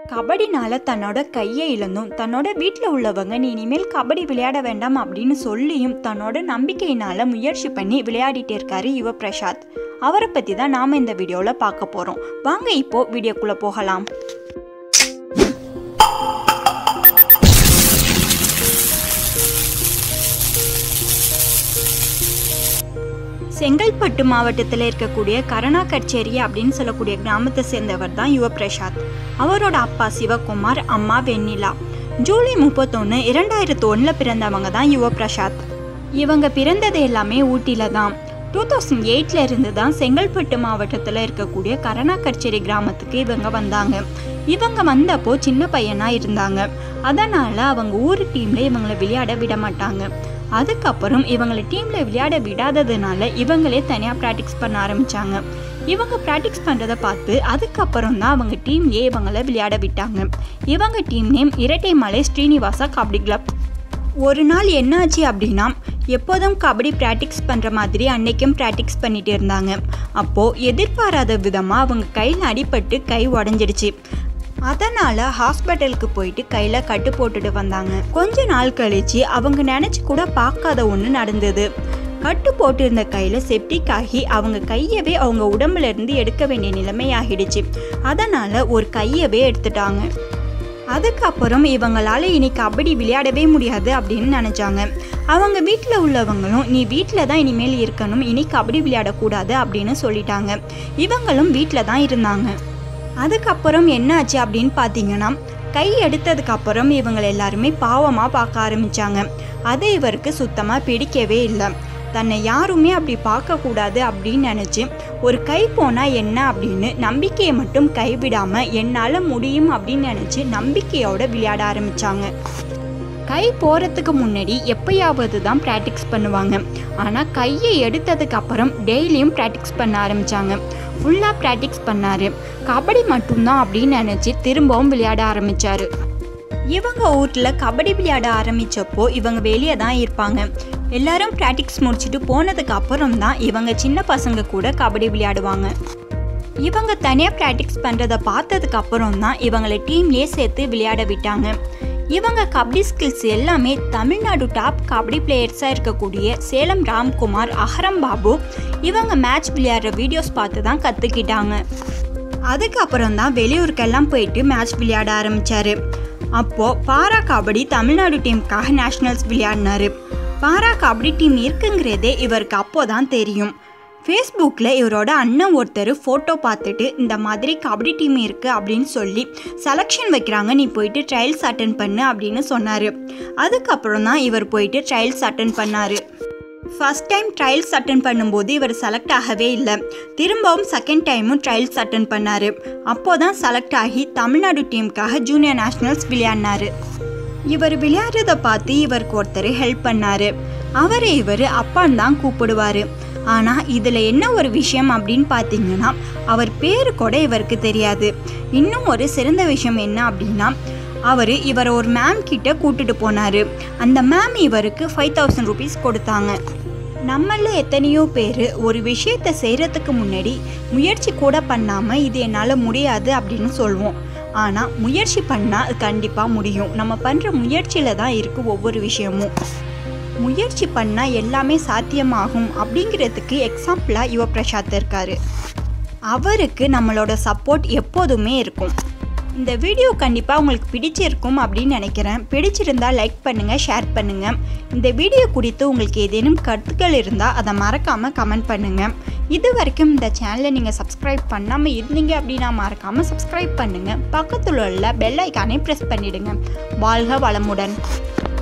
கபடினால தன்னோட கையை இழந்தும் தன்னோட வீட்டில் உள்ளவங்க நீ இனிமேல் கபடி விளையாட வேண்டாம் அப்படின்னு சொல்லியும் தன்னோட நம்பிக்கையினால முயற்சி பண்ணி விளையாடிட்டே இருக்காரு யுவ பிரசாத் அவரை பற்றி தான் நாம் இந்த வீடியோவில் பார்க்க போகிறோம் வாங்க இப்போ வீடியோக்குள்ளே போகலாம் செங்கல்பட்டு மாவட்டத்தில் இருக்கக்கூடிய கரணா கச்சேரி அப்படின்னு சொல்லக்கூடிய கிராமத்தை சேர்ந்தவர் தான் யுவ பிரசாத் அவரோட அப்பா சிவகுமார் அம்மா வெண்ணிலா ஜூலை முப்பத்தொன்று இரண்டாயிரத்து ஒன்றில் பிறந்தவங்க தான் யுவ பிரசாத் இவங்க பிறந்தது எல்லாமே ஊட்டியில் தான் டூ தௌசண்ட் எயிட்ல இருந்து தான் செங்கல்பட்டு மாவட்டத்தில் இருக்கக்கூடிய கரணா கச்சேரி கிராமத்துக்கு இவங்க வந்தாங்க இவங்க வந்தப்போ சின்ன பையனா இருந்தாங்க அதனால அவங்க ஊர் டீம்ல இவங்களை விளையாட விட மாட்டாங்க அதுக்கப்புறம் இவங்களை டீம்ல விளையாட விடாததுனால இவங்களே தனியாக ப்ராக்டிஸ் பண்ண ஆரம்பிச்சாங்க இவங்க ப்ராக்டிஸ் பண்ணுறதை பார்த்து அதுக்கப்புறம் தான் அவங்க டீம்லேயே இவங்களை விளையாட விட்டாங்க இவங்க team name Irattaimalai Srinivasa kabaddi club ஒரு நாள் என்னாச்சு அப்படின்னா எப்போதும் கபடி ப்ராக்டிஸ் பண்ணுற மாதிரி அன்னைக்கும் ப்ராக்டிஸ் பண்ணிட்டு இருந்தாங்க அப்போது எதிர்பாராத விதமாக அவங்க கையில் அடிபட்டு கை உடஞ்சிடுச்சு அதனால் ஹாஸ்பிட்டலுக்கு போயிட்டு கையில் கட்டு போட்டுட்டு வந்தாங்க கொஞ்ச நாள் கழிச்சு அவங்க நினச்சி கூட பார்க்காத ஒன்று நடந்தது கட்டு போட்டிருந்த கையில் செப்டிக் ஆகி அவங்க கையவே அவங்க உடம்புல இருந்து எடுக்க வேண்டிய நிலைமை ஆகிடுச்சு அதனால் ஒரு கையவே எடுத்துட்டாங்க அதுக்கப்புறம் இவங்களால இனி கபடி விளையாடவே முடியாது அப்படின்னு நினச்சாங்க அவங்க வீட்டில் உள்ளவங்களும் நீ வீட்டில் தான் இனிமேல் இருக்கணும் இனி கபடி விளையாடக்கூடாது அப்படின்னு சொல்லிட்டாங்க இவங்களும் வீட்டில் தான் இருந்தாங்க அதுக்கப்புறம் என்னாச்சு அப்படின்னு பார்த்தீங்கன்னா கை எடுத்ததுக்கப்புறம் இவங்க எல்லாருமே பாவமாக பார்க்க ஆரம்பித்தாங்க அது இவருக்கு சுத்தமாக பிடிக்கவே இல்லை தன்னை யாருமே அப்படி பார்க்கக்கூடாது அப்படின்னு நினச்சி ஒரு கை போனால் என்ன அப்படின்னு நம்பிக்கையை மட்டும் கைவிடாமல் என்னால் முடியும் அப்படின்னு நினச்சி நம்பிக்கையோட விளையாட ஆரம்பித்தாங்க கை போகிறதுக்கு முன்னாடி எப்பயாவது தான் ப்ராக்டிஸ் பண்ணுவாங்க ஆனால் கையை எடுத்ததுக்கு அப்புறம் டெய்லியும் ப்ராக்டிஸ் பண்ண ஆரம்பித்தாங்க ஃபுல்லாக ப்ராக்டிஸ் பண்ணார் கபடி மட்டும்தான் அப்படின்னு நினச்சி திரும்பவும் விளையாட ஆரம்பித்தார் இவங்க ஊரில் கபடி விளையாட ஆரம்பித்தப்போ இவங்க வெளியே தான் இருப்பாங்க எல்லாரும் ப்ராக்டிஸ் முடிச்சுட்டு போனதுக்கு அப்புறம் தான் இவங்க சின்ன பசங்க கூட கபடி விளையாடுவாங்க இவங்க தனியாக ப்ராக்டிஸ் பண்ணுறதை பார்த்ததுக்கு அப்புறம் தான் இவங்களை டீம்லேயே சேர்த்து விளையாட விட்டாங்க இவங்க கபடி ஸ்கில்ஸ் எல்லாமே தமிழ்நாடு டாப் கபடி பிளேயர்ஸாக இருக்கக்கூடிய சேலம் ராம்குமார் அகரம் பாபு இவங்க மேட்ச் விளையாடுற வீடியோஸ் பார்த்து தான் கற்றுக்கிட்டாங்க அதுக்கப்புறம் தான் வெளியூருக்கெல்லாம் போயிட்டு மேட்ச் விளையாட ஆரம்பித்தார் அப்போது பாரா கபடி தமிழ்நாடு டீமுக்காக நேஷ்னல்ஸ் விளையாடினார் பாரா கபடி டீம் இருக்குங்கிறதே இவருக்கு அப்போ தான் தெரியும் ஃபேஸ்புக்கில் இவரோட அண்ணன் ஒருத்தர் ஃபோட்டோ பார்த்துட்டு இந்த மாதிரி கபடி டீம் இருக்குது அப்படின்னு சொல்லி செலெக்ஷன் வைக்கிறாங்க நீ போயிட்டு ட்ரையல்ஸ் அட்டன் பண்ணு அப்படின்னு சொன்னார் அதுக்கப்புறம் தான் இவர் போயிட்டு ட்ரையல்ஸ் அட்டன் பண்ணார் ஃபஸ்ட் டைம் ட்ரையல்ஸ் அட்டன் பண்ணும்போது இவர் செலக்ட் ஆகவே இல்லை திரும்பவும் செகண்ட் டைமும் ட்ரையல்ஸ் அட்டன் பண்ணார் அப்போ தான் செலக்ட் ஆகி தமிழ்நாடு டீமுக்காக ஜூனியர் நேஷ்னல்ஸ் விளையாடினார் இவர் விளையாடுறத பார்த்து இவருக்கு ஒருத்தர் ஹெல்ப் பண்ணார் அவரை இவர் அப்பான்னு தான் கூப்பிடுவார் ஆனால் இதில் என்ன ஒரு விஷயம் அப்படின்னு பார்த்தீங்கன்னா அவர் பேரு கூட இவருக்கு தெரியாது இன்னும் ஒரு சிறந்த விஷயம் என்ன அப்படின்னா அவர் இவரை ஒரு மேம் கிட்ட கூட்டிட்டு போனார் அந்த மேம் இவருக்கு ஃபைவ் தௌசண்ட் ருபீஸ் கொடுத்தாங்க நம்மள எத்தனையோ பேர் ஒரு விஷயத்தை செய்கிறதுக்கு முன்னாடி முயற்சி கூட பண்ணாமல் இது என்னால் முடியாது அப்படின்னு சொல்லுவோம் ஆனால் முயற்சி பண்ணால் அது கண்டிப்பாக முடியும் நம்ம பண்ணுற முயற்சியில் தான் இருக்குது ஒவ்வொரு விஷயமும் முயற்சி பண்ணால் எல்லாமே சாத்தியமாகும் அப்படிங்கிறதுக்கு எக்ஸாம்பிளாக யுவ பிரசாத் இருக்கார் அவருக்கு நம்மளோட சப்போர்ட் எப்போதுமே இருக்கும் இந்த வீடியோ கண்டிப்பாக உங்களுக்கு பிடிச்சிருக்கும் அப்படின்னு நினைக்கிறேன் பிடிச்சிருந்தா லைக் பண்ணுங்கள் ஷேர் பண்ணுங்கள் இந்த வீடியோ குறித்து உங்களுக்கு ஏதேனும் கருத்துக்கள் இருந்தால் அதை மறக்காமல் கமெண்ட் பண்ணுங்கள் இது வரைக்கும் இந்த சேனலை நீங்கள் சப்ஸ்கிரைப் பண்ணாமல் இருந்தீங்க அப்படின்னா மறக்காமல் சப்ஸ்கிரைப் பண்ணுங்கள் பக்கத்தில் உள்ள பெல் ஐக்கானை ப்ரெஸ் பண்ணிவிடுங்க வாழ்க வளமுடன்